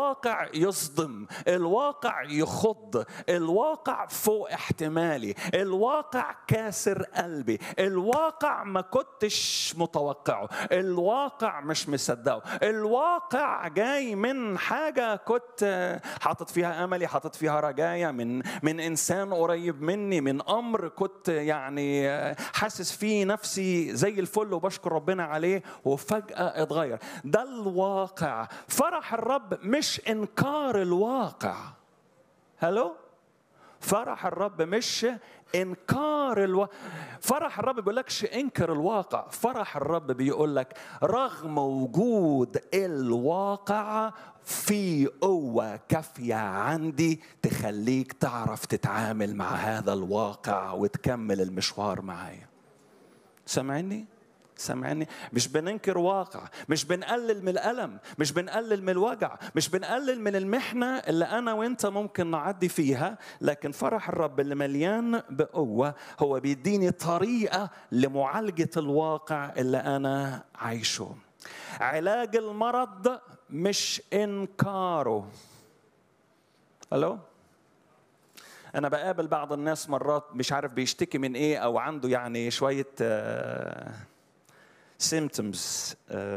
الواقع يصدم الواقع يخض الواقع فوق احتمالي الواقع كاسر قلبي الواقع ما كنتش متوقعه الواقع مش مصدقه الواقع جاي من حاجه كنت حاطط فيها املي حاطط فيها رجايا من من انسان قريب مني من امر كنت يعني حاسس فيه نفسي زي الفل وبشكر ربنا عليه وفجاه اتغير ده الواقع فرح الرب مش انكار الواقع هلو فرح الرب مش انكار الو... فرح الرب بيقول لكش انكر الواقع فرح الرب بيقول لك رغم وجود الواقع في قوة كافية عندي تخليك تعرف تتعامل مع هذا الواقع وتكمل المشوار معايا سامعني؟ سامعني مش بننكر واقع مش بنقلل من الألم مش بنقلل من الوجع مش بنقلل من المحنة اللي أنا وإنت ممكن نعدي فيها لكن فرح الرب اللي مليان بقوة هو بيديني طريقة لمعالجة الواقع اللي أنا عايشه علاج المرض مش إنكاره ألو أنا بقابل بعض الناس مرات مش عارف بيشتكي من إيه أو عنده يعني شوية آه سيمتومز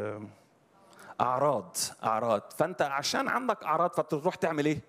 اعراض اعراض فانت عشان عندك اعراض فتروح تعمل ايه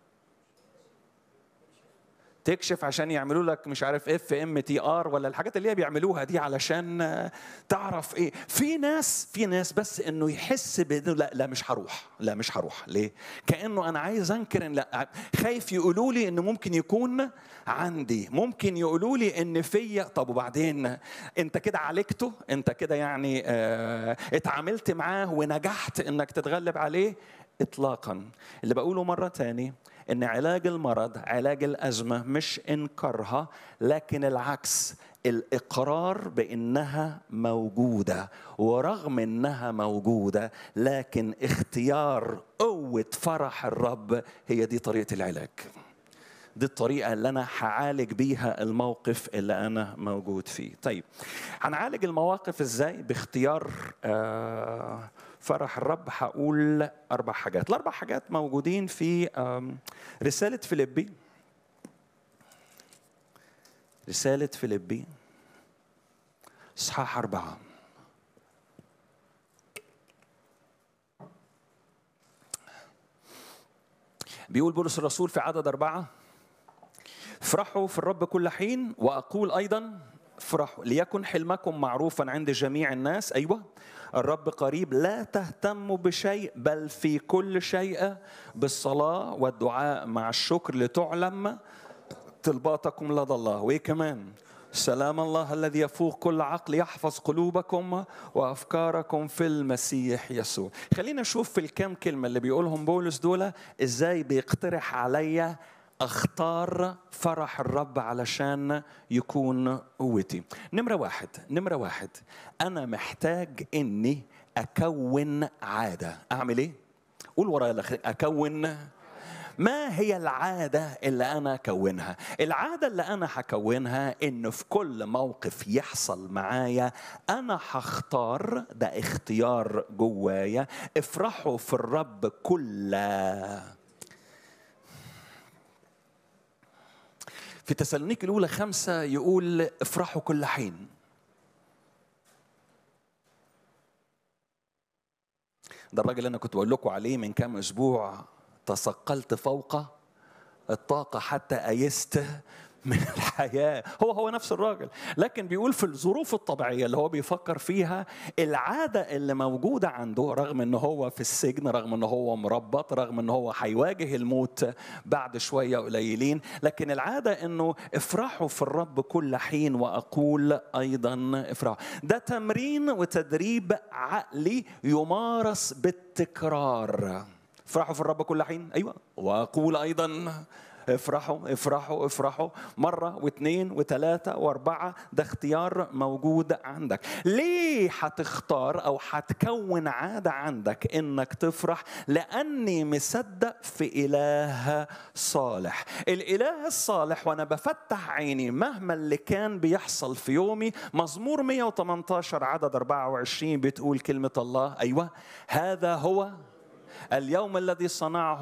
تكشف عشان يعملوا لك مش عارف اف ام تي ار ولا الحاجات اللي هي بيعملوها دي علشان تعرف ايه في ناس في ناس بس انه يحس بانه لا لا مش هروح لا مش هروح ليه كانه انا عايز انكر ان لا خايف يقولوا لي انه ممكن يكون عندي ممكن يقولوا لي ان فيا طب وبعدين انت كده عالجته انت كده يعني اه اتعاملت معاه ونجحت انك تتغلب عليه اطلاقا اللي بقوله مره تاني ان علاج المرض علاج الازمه مش انكارها لكن العكس الاقرار بانها موجوده ورغم انها موجوده لكن اختيار قوه فرح الرب هي دي طريقه العلاج دي الطريقة اللي أنا هعالج بيها الموقف اللي أنا موجود فيه. طيب هنعالج المواقف إزاي؟ باختيار آه فرح الرب هقول أربع حاجات، الأربع حاجات موجودين في رسالة فيليبي رسالة فيليبي إصحاح أربعة بيقول بولس الرسول في عدد أربعة افرحوا في الرب كل حين وأقول أيضا افرحوا ليكن حلمكم معروفا عند جميع الناس أيوة الرب قريب لا تهتموا بشيء بل في كل شيء بالصلاة والدعاء مع الشكر لتعلم طلباتكم لدى الله وإيه كمان سلام الله الذي يفوق كل عقل يحفظ قلوبكم وافكاركم في المسيح يسوع خلينا نشوف في الكام كلمه اللي بيقولهم بولس دول ازاي بيقترح عليا اختار فرح الرب علشان يكون قوتي نمرة واحد نمرة واحد أنا محتاج إني أكون عادة أعمل إيه؟ قول ورايا أكون ما هي العادة اللي أنا أكونها؟ العادة اللي أنا هكونها إنه في كل موقف يحصل معايا أنا هختار ده اختيار جوايا افرحوا في الرب كل في تسالونيك الأولى خمسة يقول افرحوا كل حين ده الراجل اللي أنا كنت بقول لكم عليه من كام أسبوع تثقلت فوق الطاقة حتى أيست من الحياة هو هو نفس الراجل لكن بيقول في الظروف الطبيعية اللي هو بيفكر فيها العادة اللي موجودة عنده رغم ان هو في السجن رغم ان هو مربط رغم ان هو هيواجه الموت بعد شوية قليلين لكن العادة انه افرحوا في الرب كل حين واقول ايضا افرحوا ده تمرين وتدريب عقلي يمارس بالتكرار افرحوا في الرب كل حين ايوه واقول ايضا افرحوا افرحوا افرحوا مرة واثنين وثلاثة واربعة ده اختيار موجود عندك ليه هتختار او هتكون عادة عندك انك تفرح لاني مصدق في اله صالح الاله الصالح وانا بفتح عيني مهما اللي كان بيحصل في يومي مزمور 118 عدد 24 بتقول كلمة الله ايوه هذا هو اليوم الذي صنعه